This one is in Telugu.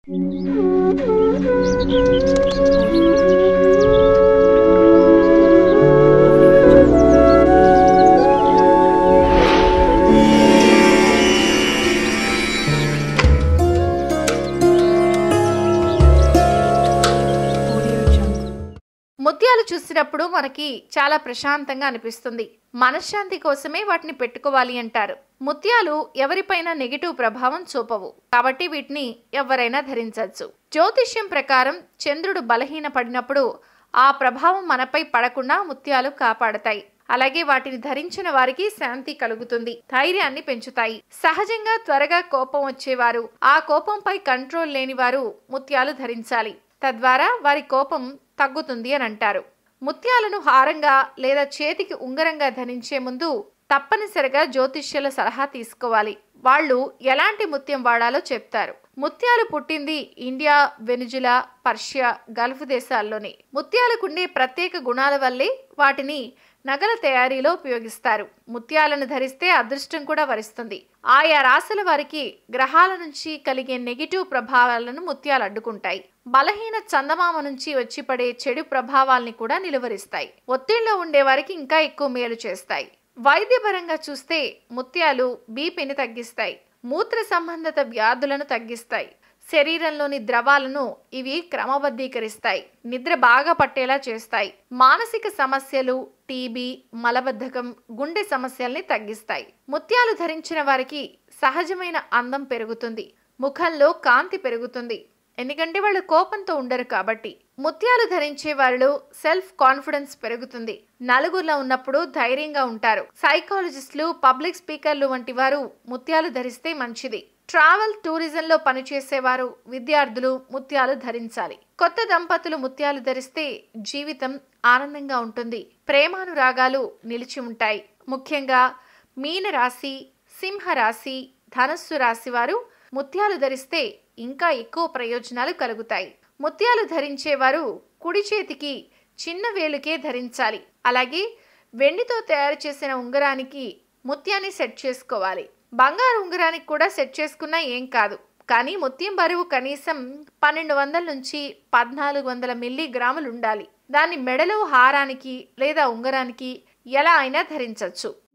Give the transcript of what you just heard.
ముత్యాలు చూసినప్పుడు మనకి చాలా ప్రశాంతంగా అనిపిస్తుంది మనశ్శాంతి కోసమే వాటిని పెట్టుకోవాలి అంటారు ముత్యాలు ఎవరిపైన నెగిటివ్ ప్రభావం చూపవు కాబట్టి వీటిని ఎవరైనా ధరించవచ్చు జ్యోతిష్యం ప్రకారం చంద్రుడు బలహీన పడినప్పుడు ఆ ప్రభావం మనపై పడకుండా ముత్యాలు కాపాడతాయి అలాగే వాటిని ధరించిన వారికి శాంతి కలుగుతుంది ధైర్యాన్ని పెంచుతాయి సహజంగా త్వరగా కోపం వచ్చేవారు ఆ కోపంపై కంట్రోల్ లేని వారు ముత్యాలు ధరించాలి తద్వారా వారి కోపం తగ్గుతుంది అని అంటారు ముత్యాలను హారంగా లేదా చేతికి ఉంగరంగా ధరించే ముందు తప్పనిసరిగా జ్యోతిష్యుల సలహా తీసుకోవాలి వాళ్ళు ఎలాంటి ముత్యం వాడాలో చెప్తారు ముత్యాలు పుట్టింది ఇండియా వెనుజులా పర్షియా గల్ఫ్ దేశాల్లోనే ముత్యాలకుండే ప్రత్యేక గుణాల వల్లే వాటిని నగల తయారీలో ఉపయోగిస్తారు ముత్యాలను ధరిస్తే అదృష్టం కూడా వరిస్తుంది ఆయా రాశుల వారికి గ్రహాల నుంచి కలిగే నెగిటివ్ ప్రభావాలను ముత్యాలు అడ్డుకుంటాయి బలహీన చందమామ నుంచి వచ్చి పడే చెడు ప్రభావాల్ని కూడా నిలువరిస్తాయి ఒత్తిడిలో ఉండే వారికి ఇంకా ఎక్కువ మేలు చేస్తాయి వైద్యపరంగా చూస్తే ముత్యాలు బీపీని తగ్గిస్తాయి మూత్ర సంబంధిత వ్యాధులను తగ్గిస్తాయి శరీరంలోని ద్రవాలను ఇవి క్రమబద్ధీకరిస్తాయి నిద్ర బాగా పట్టేలా చేస్తాయి మానసిక సమస్యలు టీబీ మలబద్ధకం గుండె సమస్యల్ని తగ్గిస్తాయి ముత్యాలు ధరించిన వారికి సహజమైన అందం పెరుగుతుంది ముఖంలో కాంతి పెరుగుతుంది ఎందుకంటే వాళ్ళు కోపంతో ఉండరు కాబట్టి ముత్యాలు ధరించే వారిలో సెల్ఫ్ కాన్ఫిడెన్స్ పెరుగుతుంది నలుగురిలో ఉన్నప్పుడు ధైర్యంగా ఉంటారు సైకాలజిస్టులు పబ్లిక్ స్పీకర్లు వంటి వారు ముత్యాలు ధరిస్తే మంచిది ట్రావెల్ టూరిజంలో పనిచేసేవారు విద్యార్థులు ముత్యాలు ధరించాలి కొత్త దంపతులు ముత్యాలు ధరిస్తే జీవితం ఆనందంగా ఉంటుంది ప్రేమానురాగాలు నిలిచి ఉంటాయి ముఖ్యంగా మీన రాశి సింహ రాశి ధనస్సు రాశి వారు ముత్యాలు ధరిస్తే ఇంకా ఎక్కువ ప్రయోజనాలు కలుగుతాయి ముత్యాలు ధరించేవారు కుడి చేతికి చిన్న వేలుకే ధరించాలి అలాగే వెండితో తయారు చేసిన ఉంగరానికి ముత్యాన్ని సెట్ చేసుకోవాలి బంగారు ఉంగరానికి కూడా సెట్ చేసుకున్నా ఏం కాదు కానీ ముత్యం బరువు కనీసం పన్నెండు వందల నుంచి పద్నాలుగు వందల మిల్లీగ్రాములు ఉండాలి దాన్ని మెడలో హారానికి లేదా ఉంగరానికి ఎలా అయినా ధరించవచ్చు